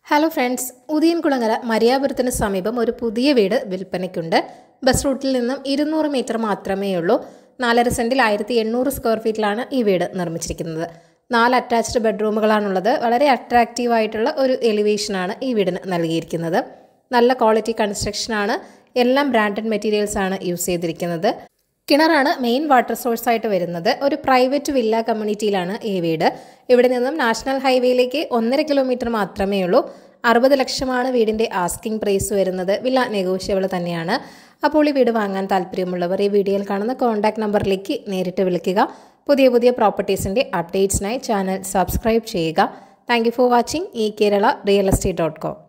hello friends ഉദയൻകുളങ്ങര മരിയാപുരത്തിന് സമീപം ഒരു പുതിയ വീട് വിൽപ്പനയ്ക്കുണ്ട് ബസ് റൂട്ടിൽ നിന്നും ഇരുന്നൂറ് മീറ്റർ മാത്രമേ ഉള്ളൂ നാലര സെൻറ്റിൽ ആയിരത്തി എണ്ണൂറ് സ്ക്വയർ ഫീറ്റിലാണ് ഈ വീട് നിർമ്മിച്ചിരിക്കുന്നത് നാല് അറ്റാച്ച്ഡ് ബെഡ്റൂമുകളാണുള്ളത് വളരെ അട്രാക്റ്റീവ് ആയിട്ടുള്ള ഒരു എലിവേഷനാണ് ഈ വീടിന് നൽകിയിരിക്കുന്നത് നല്ല ക്വാളിറ്റി കൺസ്ട്രക്ഷനാണ് എല്ലാം ബ്രാൻഡഡ് മെറ്റീരിയൽസ് ആണ് യൂസ് ചെയ്തിരിക്കുന്നത് കിണറാണ് മെയിൻ വാട്ടർ സോഴ്സ് ആയിട്ട് വരുന്നത് ഒരു പ്രൈവറ്റ് വില്ല കമ്മ്യൂണിറ്റിയിലാണ് ഈ വീട് ഇവിടെ നിന്നും നാഷണൽ ഹൈവേയിലേക്ക് ഒന്നര കിലോമീറ്റർ മാത്രമേ ഉള്ളൂ അറുപത് ലക്ഷമാണ് വീടിൻ്റെ ആസ്കിംഗ് പ്രൈസ് വരുന്നത് വില്ല നെഗോഷ്യബിൾ തന്നെയാണ് അപ്പോൾ ഈ വീട് വാങ്ങാൻ താല്പര്യമുള്ളവർ ഈ വീഡിയോയിൽ കാണുന്ന കോൺടാക്ട് നമ്പറിലേക്ക് നേരിട്ട് വിളിക്കുക പുതിയ പുതിയ പ്രോപ്പർട്ടീസിൻ്റെ അപ്ഡേറ്റ്സിനായി ചാനൽ സബ്സ്ക്രൈബ് ചെയ്യുക താങ്ക് ഫോർ വാച്ചിങ് ഈ Kerala real estate dot com